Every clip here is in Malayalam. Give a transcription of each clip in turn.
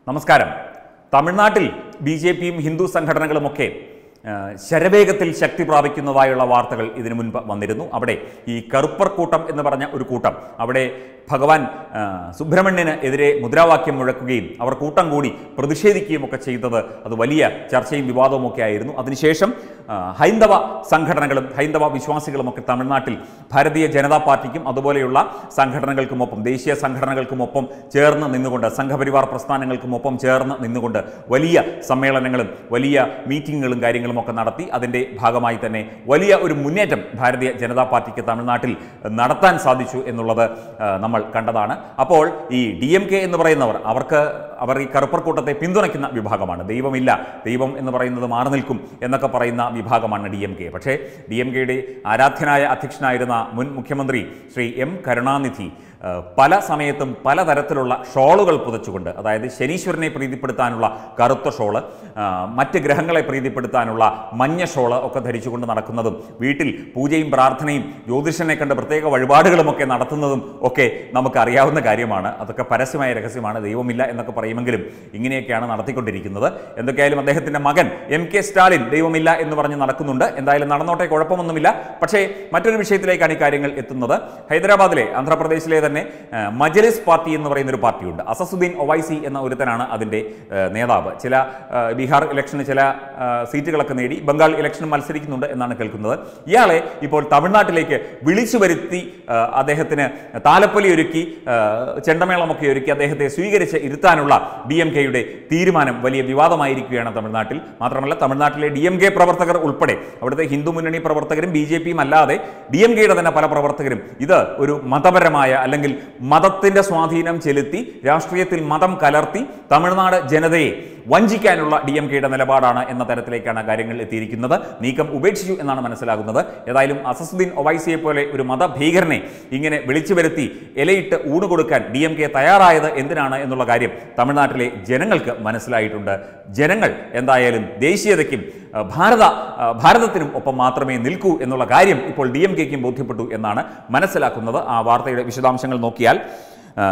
നമസ്കാരം തമിഴ്നാട്ടിൽ ബി ജെ പിയും ഹിന്ദു സംഘടനകളുമൊക്കെ ആ, ശരവേഗത്തിൽ ശക്തി പ്രാപിക്കുന്നതായുള്ള വാർത്തകൾ ഇതിനു മുൻപ് വന്നിരുന്നു അവിടെ ഈ കറുപ്പർ കൂട്ടം എന്ന് പറഞ്ഞ ഒരു കൂട്ടം അവിടെ ഭഗവാൻ ആ, സുബ്രഹ്മണ്യന് എതിരെ മുദ്രാവാക്യം മുഴക്കുകയും അവർ കൂട്ടം കൂടി പ്രതിഷേധിക്കുകയും ഒക്കെ ചെയ്തത് അത് വലിയ ചർച്ചയും വിവാദവും ഒക്കെ ആയിരുന്നു അതിനുശേഷം ആ, ഹൈന്ദവ സംഘടനകളും ഹൈന്ദവ വിശ്വാസികളും ഒക്കെ തമിഴ്നാട്ടിൽ ഭാരതീയ ജനതാ പാർട്ടിക്കും അതുപോലെയുള്ള സംഘടനകൾക്കുമൊപ്പം ദേശീയ സംഘടനകൾക്കുമൊപ്പം ചേർന്ന് നിന്നുകൊണ്ട് സംഘപരിവാർ പ്രസ്ഥാനങ്ങൾക്കുമൊപ്പം ചേർന്ന് നിന്നുകൊണ്ട് വലിയ സമ്മേളനങ്ങളും വലിയ മീറ്റിങ്ങുകളും കാര്യങ്ങളും ഒക്കെ നടത്തി അതിൻ്റെ ഭാഗമായി തന്നെ വലിയ ഒരു മുന്നേറ്റം ഭാരതീയ ജനതാ പാർട്ടിക്ക് തമിഴ്നാട്ടിൽ നടത്താൻ സാധിച്ചു എന്നുള്ളത് ആ, നമ്മൾ കണ്ടതാണ് അപ്പോൾ ഈ ഡി എം കെ എന്ന് പറയുന്നവർ അവർക്ക് അവർ ഈ കറുപ്പർ കൂട്ടത്തെ പിന്തുണയ്ക്കുന്ന വിഭാഗമാണ് ദൈവമില്ല ദൈവം എന്ന് പറയുന്നത് മാറി നിൽക്കും എന്നൊക്കെ പറയുന്ന വിഭാഗമാണ് ഡി എം കെ പക്ഷേ ഡി എം കെയുടെ ആരാധ്യനായ അധ്യക്ഷനായിരുന്ന മുൻ മുഖ്യമന്ത്രി ശ്രീ എം കരുണാനിധി ആ, പല സമയത്തും പലതരത്തിലുള്ള ഷോളുകൾ പുതച്ചുകൊണ്ട് അതായത് ശനീശ്വരനെ പ്രീതിപ്പെടുത്താനുള്ള കറുത്ത ഷോള് ആ, മറ്റ് ഗ്രഹങ്ങളെ പ്രീതിപ്പെടുത്താനുള്ള മഞ്ഞ ഷോള് ഒക്കെ ധരിച്ചുകൊണ്ട് നടക്കുന്നതും വീട്ടിൽ പൂജയും പ്രാർത്ഥനയും ജ്യോതിഷനെ കണ്ട് പ്രത്യേക വഴിപാടുകളുമൊക്കെ നടത്തുന്നതും ഒക്കെ നമുക്ക് അറിയാവുന്ന കാര്യമാണ് അതൊക്കെ പരസ്യമായ രഹസ്യമാണ് ദൈവമില്ല എന്നൊക്കെ പറയുമെങ്കിലും ഇങ്ങനെയൊക്കെയാണ് നടത്തിക്കൊണ്ടിരിക്കുന്നത് എന്തൊക്കെയായാലും അദ്ദേഹത്തിൻ്റെ മകൻ എം കെ സ്റ്റാലിൻ ദൈവമില്ല എന്ന് പറഞ്ഞ് നടക്കുന്നുണ്ട് എന്തായാലും നടന്നോട്ടെ കുഴപ്പമൊന്നുമില്ല പക്ഷേ മറ്റൊരു വിഷയത്തിലേക്കാണ് ഈ കാര്യങ്ങൾ എത്തുന്നത് ഹൈദരാബാദിലെ ആന്ധ്രാപ്രദേശിലെ തന്നെ ആ, മജലിസ് പാർട്ടി എന്ന് പറയുന്ന ഒരു പാർട്ടിയുണ്ട് അസസുദ്ദീൻ ഒവൈസി എന്ന ഒരുത്തനാണ് അതിൻ്റെ ആ, നേതാവ് ചില ആ, ബീഹാർ ഇലക്ഷന് ചില ആ, സീറ്റുകളൊക്കെ നേടി ബംഗാൾ ഇലക്ഷനും മത്സരിക്കുന്നുണ്ട് എന്നാണ് കേൾക്കുന്നത് ഇയാളെ ഇപ്പോൾ തമിഴ്നാട്ടിലേക്ക് വിളിച്ചു വരുത്തി ആ, അദ്ദേഹത്തിന് താലപ്പൊലി ഒരുക്കി ആ, ചെണ്ടമേളമൊക്കെ ഒരുക്കി അദ്ദേഹത്തെ സ്വീകരിച്ച് ഇരുത്താനുള്ള ഡി എം കെയുടെ തീരുമാനം വലിയ വിവാദമായിരിക്കുകയാണ് തമിഴ്നാട്ടിൽ മാത്രമല്ല തമിഴ്നാട്ടിലെ ഡി എം കെ പ്രവർത്തകർ ഉൾപ്പെടെ അവിടുത്തെ ഹിന്ദു മുന്നണി പ്രവർത്തകരും ബി ജെ പിയും അല്ലാതെ ഡി എം കെയുടെ തന്നെ പല പ്രവർത്തകരും ഇത് ഒരു മതപരമായ അല്ലെങ്കിൽ മതത്തിന്റെ സ്വാധീനം ചെലുത്തി രാഷ്ട്രീയത്തിൽ മതം കലർത്തി തമിഴ്നാട് ജനതയെ വഞ്ചിക്കാനുള്ള ഡി എം കെയുടെ നിലപാടാണ് എന്ന തരത്തിലേക്കാണ് കാര്യങ്ങൾ എത്തിയിരിക്കുന്നത് നീക്കം ഉപേക്ഷിച്ചു എന്നാണ് മനസ്സിലാകുന്നത് ഏതായാലും അസസുദ്ദീൻ ഒവൈസിയെ പോലെ ഒരു മതഭീകരനെ ഇങ്ങനെ വിളിച്ചു വരുത്തി ഇലയിട്ട് ഊണ് കൊടുക്കാൻ ഡി എം കെ തയ്യാറായത് എന്തിനാണ് എന്നുള്ള കാര്യം തമിഴ്നാട്ടിലെ ജനങ്ങൾക്ക് മനസ്സിലായിട്ടുണ്ട് ജനങ്ങൾ എന്തായാലും ദേശീയതയ്ക്കും ആ, ഭാരത ആ, ഭാരതത്തിനും ഒപ്പം മാത്രമേ നിൽക്കൂ എന്നുള്ള കാര്യം ഇപ്പോൾ ഡി എം കെക്കും ബോധ്യപ്പെട്ടു എന്നാണ് മനസ്സിലാക്കുന്നത് ആ വാർത്തയുടെ വിശദാംശങ്ങൾ നോക്കിയാൽ ആ,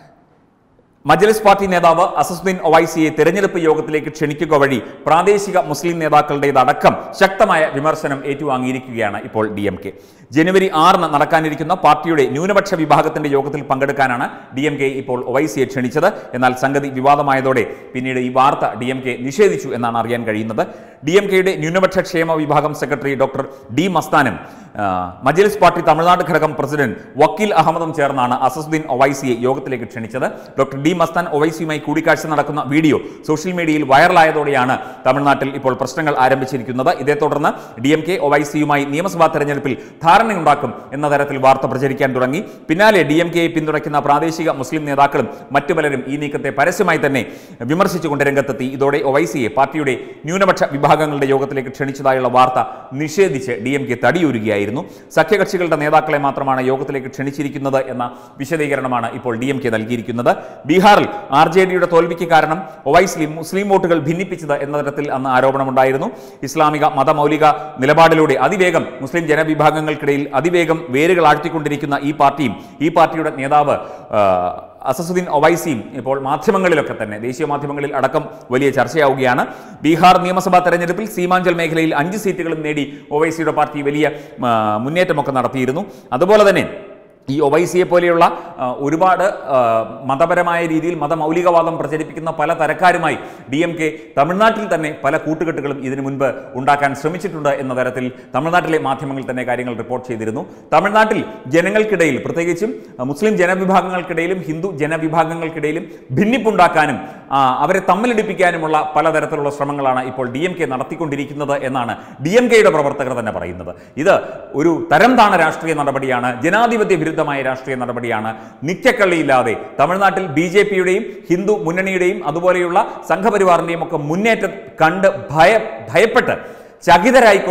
മജ്ലിസ് പാർട്ടി നേതാവ് അസസുദ്ദീൻ ഒവൈസിയെ തെരഞ്ഞെടുപ്പ് യോഗത്തിലേക്ക് ക്ഷണിക്കുക വഴി പ്രാദേശിക മുസ്ലിം നേതാക്കളുടേതടക്കം ശക്തമായ വിമർശനം ഏറ്റുവാങ്ങിയിരിക്കുകയാണ് ഇപ്പോൾ ഡി എം കെ ജനുവരി ആറിന് നടക്കാനിരിക്കുന്ന പാർട്ടിയുടെ ന്യൂനപക്ഷ വിഭാഗത്തിന്റെ യോഗത്തിൽ പങ്കെടുക്കാനാണ് ഡി എം കെ ഇപ്പോൾ ഒവൈസിയെ ക്ഷണിച്ചത് എന്നാൽ സംഗതി വിവാദമായതോടെ പിന്നീട് ഈ വാർത്ത ഡി എം കെ നിഷേധിച്ചു എന്നാണ് അറിയാൻ കഴിയുന്നത് ഡി എം കെയുടെ ന്യൂനപക്ഷ ക്ഷേമ വിഭാഗം സെക്രട്ടറി ഡോക്ടർ ഡി മസ്താനും ആ, മജ്ലിസ് പാർട്ടി തമിഴ്നാട് ഘടകം പ്രസിഡന്റ് വക്കീൽ അഹമ്മദും ചേർന്നാണ് അസസുദ്ദീൻ ഒവൈസിയെ യോഗത്തിലേക്ക് ക്ഷണിച്ചത് ഡോക്ടർ ഡി മസ്താൻ ഒവൈസിയുമായി കൂടിക്കാഴ്ച നടക്കുന്ന വീഡിയോ സോഷ്യൽ മീഡിയയിൽ വൈറലായതോടെയാണ് തമിഴ്നാട്ടിൽ ഇപ്പോൾ പ്രശ്നങ്ങൾ ആരംഭിച്ചിരിക്കുന്നത് ഇതേ തുടർന്ന് ഡി എം കെ ഒവൈസിയുമായി നിയമസഭാ തെരഞ്ഞെടുപ്പിൽ ധാരണയുണ്ടാക്കും എന്ന തരത്തിൽ വാർത്ത പ്രചരിക്കാൻ തുടങ്ങി പിന്നാലെ ഡി എം കെയെ പിന്തുണയ്ക്കുന്ന പ്രാദേശിക മുസ്ലിം നേതാക്കളും മറ്റു പലരും ഈ നീക്കത്തെ പരസ്യമായി തന്നെ വിമർശിച്ചുകൊണ്ട് രംഗത്തെത്തി ഇതോടെ ഒവൈസിയെ പാർട്ടിയുടെ ന്യൂനപക്ഷ വിഭാഗങ്ങളുടെ യോഗത്തിലേക്ക് ക്ഷണിച്ചതായുള്ള വാർത്ത നിഷേധിച്ച് ഡി എം കെ തടിയൂരുകയായിരുന്നു സഖ്യകക്ഷികളുടെ നേതാക്കളെ മാത്രമാണ് യോഗത്തിലേക്ക് ക്ഷണിച്ചിരിക്കുന്നത് എന്ന വിശദീകരണമാണ് ഇപ്പോൾ ഡി എം കെ നൽകിയിരിക്കുന്നത് ബീഹാറിൽ ആർ ജെ ഡിയുടെ തോൽവിക്ക് കാരണം ഒവൈസി മുസ്ലിം വോട്ടുകൾ ഭിന്നിപ്പിച്ചത് എന്ന തരത്തിൽ അന്ന് ആരോപണമുണ്ടായിരുന്നു ഇസ്ലാമിക മതമൗലിക നിലപാടിലൂടെ അതിവേഗം മുസ്ലിം ജനവിഭാഗങ്ങൾക്കിടയിൽ അതിവേഗം വേരുകൾ ആഴ്ത്തിക്കൊണ്ടിരിക്കുന്ന ഈ പാർട്ടിയും ഈ പാർട്ടിയുടെ നേതാവ് ആ, അസസുദ്ദീൻ ഒവൈസിയും ഇപ്പോൾ മാധ്യമങ്ങളിലൊക്കെ തന്നെ ദേശീയ മാധ്യമങ്ങളിൽ അടക്കം വലിയ ചർച്ചയാവുകയാണ് ബീഹാർ നിയമസഭാ തെരഞ്ഞെടുപ്പിൽ സീമാഞ്ചൽ മേഖലയിൽ അഞ്ച് സീറ്റുകളും നേടി ഒവൈസിയുടെ പാർട്ടി വലിയ ആ, മുന്നേറ്റമൊക്കെ നടത്തിയിരുന്നു അതുപോലെ തന്നെ ഈ ഒവൈസിയെ പോലെയുള്ള ആ, ഒരുപാട് ആ, മതപരമായ രീതിയിൽ മതമൗലികവാദം പ്രചരിപ്പിക്കുന്ന പല തരക്കാരുമായി ഡി എം കെ തമിഴ്നാട്ടിൽ തന്നെ പല കൂട്ടുകെട്ടുകളും ഇതിനു മുൻപ് ഉണ്ടാക്കാൻ ശ്രമിച്ചിട്ടുണ്ട് എന്ന തരത്തിൽ തമിഴ്നാട്ടിലെ മാധ്യമങ്ങൾ തന്നെ കാര്യങ്ങൾ റിപ്പോർട്ട് ചെയ്തിരുന്നു തമിഴ്നാട്ടിൽ ജനങ്ങൾക്കിടയിൽ പ്രത്യേകിച്ചും ആ, മുസ്ലിം ജനവിഭാഗങ്ങൾക്കിടയിലും ഹിന്ദു ജനവിഭാഗങ്ങൾക്കിടയിലും ഭിന്നിപ്പുണ്ടാക്കാനും ആ, അവരെ തമ്മിലടിപ്പിക്കാനുമുള്ള പലതരത്തിലുള്ള ശ്രമങ്ങളാണ് ഇപ്പോൾ ഡി എം കെ നടത്തിക്കൊണ്ടിരിക്കുന്നത് എന്നാണ് ഡി എം കെയുടെ പ്രവർത്തകർ തന്നെ പറയുന്നത് ഇത് ഒരു തരം താണ രാഷ്ട്രീയ നടപടിയാണ് ജനാധിപത്യ വിരുദ്ധമായ രാഷ്ട്രീയ നടപടിയാണ് നിത്യക്കള്ളിയില്ലാതെ തമിഴ്നാട്ടിൽ ബി ജെ പിയുടെയും ഹിന്ദു മുന്നണിയുടെയും അതുപോലെയുള്ള സംഘപരിവാറിന്റെയും ഒക്കെ മുന്നേറ്റം കണ്ട് ഭയ ഭയപ്പെട്ട് ചകിതരായിക്കൊണ്ട്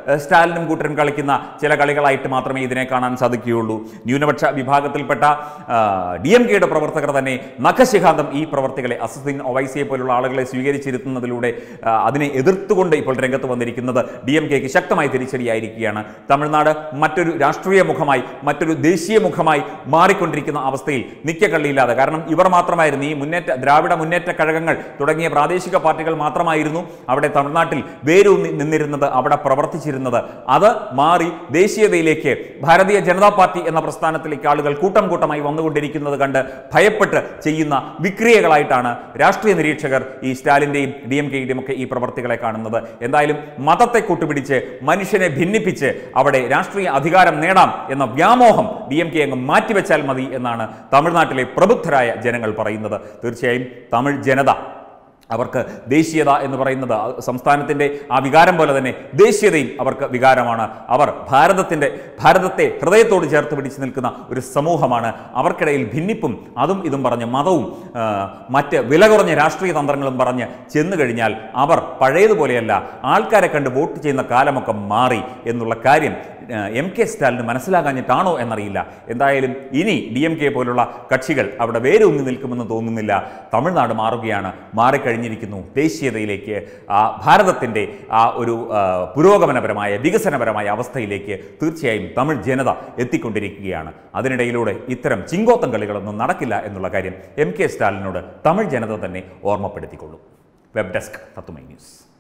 ഏഹ്, സ്റ്റാലിനും കൂട്ടരും കളിക്കുന്ന ചില കളികളായിട്ട് മാത്രമേ ഇതിനെ കാണാൻ സാധിക്കുകയുള്ളൂ ന്യൂനപക്ഷ വിഭാഗത്തിൽപ്പെട്ട ഡി എം കെയുടെ പ്രവർത്തകർ തന്നെ നഖശിഖാന്തം ഈ പ്രവർത്തികളെ അസദീൻ ഒവൈസിയെ പോലുള്ള ആളുകളെ സ്വീകരിച്ചിരുത്തുന്നതിലൂടെ ആ, അതിനെ എതിർത്തുകൊണ്ട് ഇപ്പോൾ രംഗത്ത് വന്നിരിക്കുന്നത് ഡി എം കെക്ക് ശക്തമായ തിരിച്ചടിയായിരിക്കുകയാണ് തമിഴ്നാട് മറ്റൊരു രാഷ്ട്രീയ മുഖമായി മറ്റൊരു ദേശീയ മുഖമായി മാറിക്കൊണ്ടിരിക്കുന്ന അവസ്ഥയിൽ നിത്യക്കള്ളിയില്ലാതെ കാരണം ഇവർ മാത്രമായിരുന്നു ഈ മുന്നേറ്റ ദ്രാവിഡ മുന്നേറ്റ കഴകങ്ങൾ തുടങ്ങിയ പ്രാദേശിക പാർട്ടികൾ മാത്രമായിരുന്നു അവിടെ തമിഴ്നാട്ടിൽ വേരൂന്നി നിന്നിരുന്നത് അവിടെ പ്രവർത്തിച്ചിരുന്നത് അത് മാറി ദേശീയതയിലേക്ക് ഭാരതീയ ജനതാ പാർട്ടി എന്ന പ്രസ്ഥാനത്തിലേക്ക് ആളുകൾ കൂട്ടം കൂട്ടമായി വന്നുകൊണ്ടിരിക്കുന്നത് കണ്ട് ഭയപ്പെട്ട് ചെയ്യുന്ന വിക്രിയകളായിട്ടാണ് രാഷ്ട്രീയ നിരീക്ഷകർ ഈ സ്റ്റാലിൻ്റെയും ഡി എം കെയുടെയും ഒക്കെ ഈ പ്രവർത്തികളെ കാണുന്നത് എന്തായാലും മതത്തെ കൂട്ടുപിടിച്ച് മനുഷ്യനെ ഭിന്നിപ്പിച്ച് അവിടെ രാഷ്ട്രീയ അധികാരം നേടാം എന്ന വ്യാമോഹം ഡി എം കെ അങ്ങ് മാറ്റിവെച്ചാൽ മതി എന്നാണ് തമിഴ്നാട്ടിലെ പ്രബുദ്ധരായ ജനങ്ങൾ പറയുന്നത് തീർച്ചയായും തമിഴ് ജനത അവർക്ക് ദേശീയത എന്ന് പറയുന്നത് ആ സംസ്ഥാനത്തിൻ്റെ ആ വികാരം പോലെ തന്നെ ദേശീയതയും അവർക്ക് വികാരമാണ് അവർ ഭാരതത്തിൻ്റെ ഭാരതത്തെ ഹൃദയത്തോട് ചേർത്ത് പിടിച്ച് നിൽക്കുന്ന ഒരു സമൂഹമാണ് അവർക്കിടയിൽ ഭിന്നിപ്പും അതും ഇതും പറഞ്ഞ് മതവും ആ, മറ്റ് വില കുറഞ്ഞ രാഷ്ട്രീയ തന്ത്രങ്ങളും പറഞ്ഞ് ചെന്നു കഴിഞ്ഞാൽ അവർ പഴയതുപോലെയല്ല ആൾക്കാരെ കണ്ട് വോട്ട് ചെയ്യുന്ന കാലമൊക്കെ മാറി എന്നുള്ള കാര്യം ആ, എം കെ സ്റ്റാലിന് മനസ്സിലാകാഞ്ഞിട്ടാണോ എന്നറിയില്ല എന്തായാലും ഇനി ഡി എം കെ പോലുള്ള കക്ഷികൾ അവിടെ വേരൂന്നി നിൽക്കുമെന്ന് തോന്നുന്നില്ല തമിഴ്നാട് മാറുകയാണ് മാറിക്കഴിഞ്ഞിരിക്കുന്നു ദേശീയതയിലേക്ക് ആ ഭാരതത്തിൻ്റെ ആ ഒരു ആ, പുരോഗമനപരമായ വികസനപരമായ അവസ്ഥയിലേക്ക് തീർച്ചയായും തമിഴ് ജനത എത്തിക്കൊണ്ടിരിക്കുകയാണ് അതിനിടയിലൂടെ ഇത്തരം ചിങ്കോത്തം കളികളൊന്നും നടക്കില്ല എന്നുള്ള കാര്യം എം കെ സ്റ്റാലിനോട് തമിഴ് ജനത തന്നെ ഓർമ്മപ്പെടുത്തിക്കൊള്ളും വെബ് ഡെസ്ക് തത്തുമൈ ന്യൂസ്